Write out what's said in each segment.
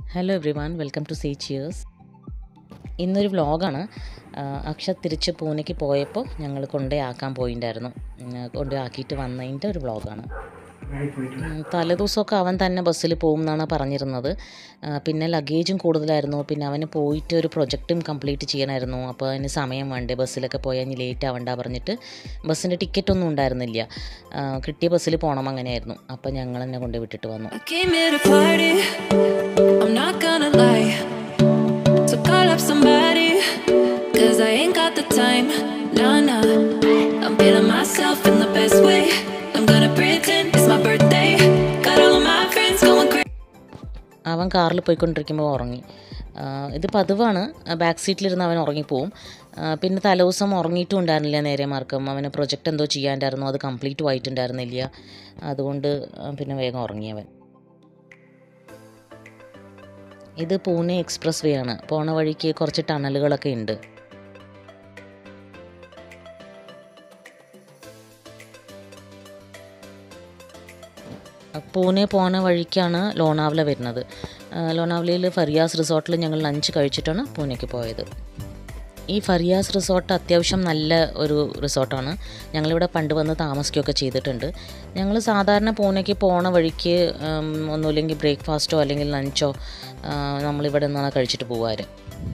Hello everyone welcome to see cheers ഇന്നൊരു വ്ളോഗാണ് അക്ഷത് തിരിച്ച് പൂനെക്ക് പോയപ്പോൾ ഞങ്ങൾ കൊണ്ടേ ആക്കാൻ പോയിണ്ടായിരുന്നു കൊണ്ടേ ആക്കിയിട്ട് വന്നതിൻ്റെ ഒരു വ്ളോഗാണ് തലേദിവസമൊക്കെ അവൻ തന്നെ ബസ്സിൽ പോകും എന്നാണ് പറഞ്ഞിരുന്നത് ആ, പിന്നെ ലഗേജും കൂടുതലായിരുന്നു പിന്നെ അവന് പോയിട്ട് ഒരു പ്രൊജക്റ്റും കംപ്ലീറ്റ് ചെയ്യണമായിരുന്നു അപ്പോൾ അതിന് സമയം വേണ്ടേ ബസ്സിലൊക്കെ പോയാൽ ഇനി ലേറ്റ് ആവണ്ട പറഞ്ഞിട്ട് ബസ്സിൻ്റെ ടിക്കറ്റ് ഒന്നും ഉണ്ടായിരുന്നില്ല ആ, കിട്ടിയ ബസ്സിൽ പോകണം അങ്ങനെയായിരുന്നു അപ്പോൾ ഞങ്ങൾ എന്നെ കൊണ്ട് വിട്ടിട്ട് വന്നു I came here to party. I'm not gonna lie. So call up somebody. Cause I ain't got the time. Nah, nah. I'm feeling myself in the best way. I'm gonna pretend it's my birthday. Got all of my friends going crazy. അവൻ കാറിൽ പോയിക്കൊണ്ടിരിക്കുമ്പോൾ ഉറങ്ങി ആ, ഇത് പതിവാണ് back സീറ്റിലിരുന്ന് അവൻ ഉറങ്ങിപ്പോവും ആ, പിന്നെ തലേദിവസം ഉറങ്ങിയിട്ടും ഉണ്ടായിരുന്നില്ല നേരെ മാർക്കം അവന് പ്രൊജക്റ്റ് എന്തോ ചെയ്യാണ്ടായിരുന്നു അത് കംപ്ലീറ്റ് ആയിട്ടുണ്ടായിരുന്നില്ല അതുകൊണ്ട് ആ, പിന്നെ വേഗം ഉറങ്ങി അവൻ ഇത് പൂനെ എക്സ്പ്രസ് വേ ആണ് പോണ വഴിക്ക് കുറച്ച് ടണലുകളൊക്കെ ഉണ്ട് പൂനെ പോണ വഴിക്കാണ് ലോണാവല വരുന്നത് ആ, ലോണാവലയിൽ ഫറിയാസ് റിസോർട്ടിൽ ഞങ്ങൾ ലഞ്ച് കഴിച്ചിട്ടാണ് പൂനെക്ക് പോയത് ഈ ഫറിയാസ് റിസോർട്ട് അത്യാവശ്യം നല്ല ഒരു റിസോർട്ടാണ് ഞങ്ങളിവിടെ പണ്ട് വന്ന് താമസിക്കുകയൊക്കെ ചെയ്തിട്ടുണ്ട് ഞങ്ങൾ സാധാരണ പൂനെക്ക് പോണ വഴിക്ക് ഉം, ഒന്നുമില്ലെങ്കിൽ ബ്രേക്ക്ഫാസ്റ്റോ അല്ലെങ്കിൽ ലഞ്ചോ ആ, നമ്മളിവിടെ നിന്നാണ് കഴിച്ചിട്ട് പോവാറ്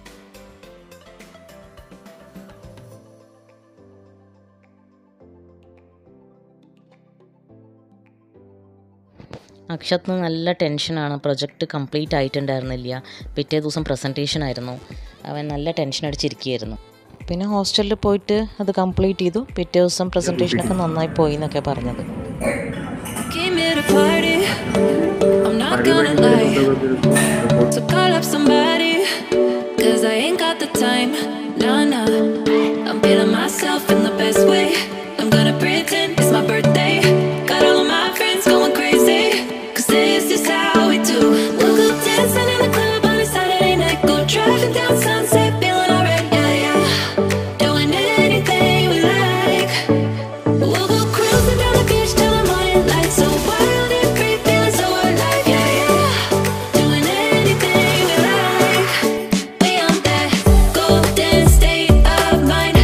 അക്ഷത്തിന് നല്ല ടെൻഷനാണ് പ്രൊജക്റ്റ് കംപ്ലീറ്റ് ആയിട്ടുണ്ടായിരുന്നില്ല പിറ്റേ ദിവസം പ്രസൻറ്റേഷൻ ആയിരുന്നു അവൻ നല്ല ടെൻഷൻ അടിച്ചിരിക്കുകയായിരുന്നു പിന്നെ ഹോസ്റ്റലിൽ പോയിട്ട് അത് കംപ്ലീറ്റ് ചെയ്തു പിറ്റേ ദിവസം പ്രസൻറ്റേഷനൊക്കെ നന്നായി പോയി എന്നൊക്കെ പറഞ്ഞത് I came here to party. I'm not gonna lie. So call up somebody. Cause I ain't got the time. Nah, nah. I'm feeling myself in the best way. I'm gonna pretend it's my birthday. Got all of my friends going crazy. Cause this is how we do. We'll go dancing in the club on a Saturday night. Go driving down sunset, feeling alright. Yeah, yeah. Doing anything we like. We'll go cruising down the beach till the morning light. So wild and free, feeling so alive. Yeah, yeah. Doing anything we like. We on that golden state of mind.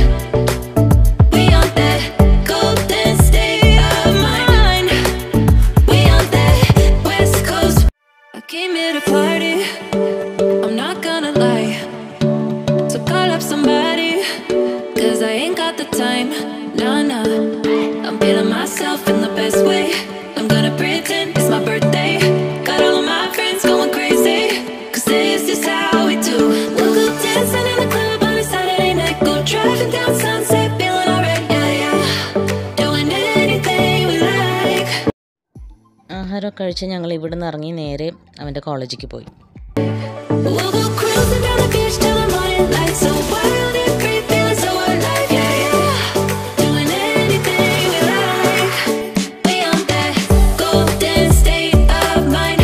We on that golden state of mind. We on that West Coast. I came here to party. I'm not gonna lie. So call up somebody. Cause I ain't got the time. Nah, nah. I'm feeling myself in the best way. I'm gonna pretend it's my birthday. Got all of my friends going crazy. Cause this is how we do. We'll go dancing in the club on a Saturday night. Go driving down sunset, feeling alright. Yeah, yeah. Doing anything we like. ആഹാരമൊക്കെ കഴിച്ച് ഞങ്ങൾ ഇവിടുന്ന് ഇറങ്ങി നേരെ അവൻ്റെ കോളേജിലേക്ക് പോയി We'll go cruising down the beach till the morning light. So wild and free, feeling so alive. Yeah, yeah. Doing anything we like. We on that golden state of mind.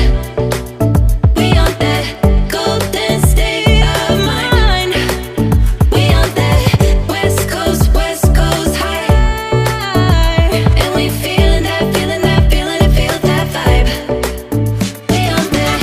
We on that golden state of mind. We on that West Coast, West Coast high. And we feeling that, feeling that, feeling it, feel that vibe. We on that.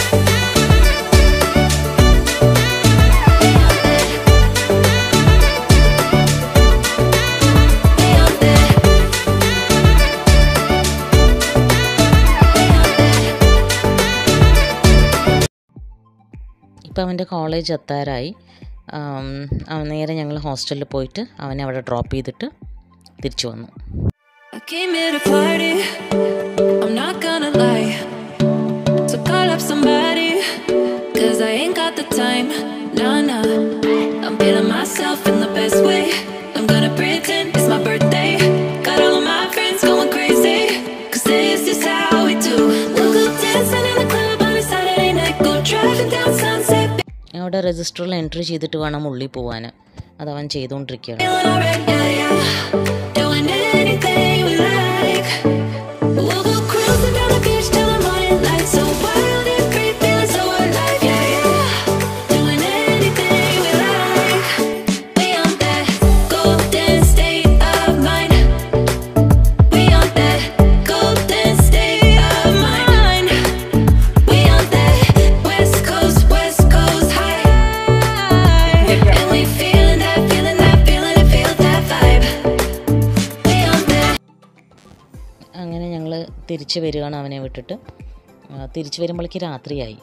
ഇപ്പം അവൻ്റെ college എത്താറായി ആം, അവൻ നേരെ ഞങ്ങൾ ഹോസ്റ്റലിൽ പോയിട്ട് അവനെ അവിടെ ഡ്രോപ്പ് ചെയ്തിട്ട് തിരിച്ചു വന്നു I came here to party. I'm not gonna lie. So call up somebody. Cause I ain't got the time. Nah, nah. I'm feeling myself in the best way. I'm gonna pretend it's my birthday. Got all of my friends going crazy. Cause this is how we do. We'll go dancing in the club on a Saturday night. Go driving down sunset. അവിടെ രജിസ്റ്ററിൽ entry ചെയ്തിട്ട് വേണം ഉള്ളിൽ പോവാൻ അത് അവൻ ചെയ്തുകൊണ്ടിരിക്കുകയാണ് Feeling alright, yeah, yeah. Doing anything we like. We'll go cruising down the beach till the morning light. So wild and free, feeling so alive, yeah, yeah. Doing anything we like. We on that golden state of mind. We on that golden state of mind. We on that West Coast. തിരിച്ച് വരികയാണ് അവനെ വിട്ടിട്ട് ആ, തിരിച്ച് വരുമ്പോഴേക്ക് രാത്രിയായി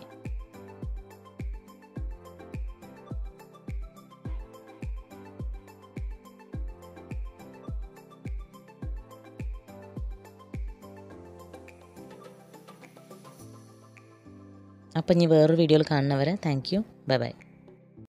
അപ്പം ഇനി വേറൊരു വീഡിയോയിൽ കാണുന്നവരെ താങ്ക് യു ബൈ ബൈ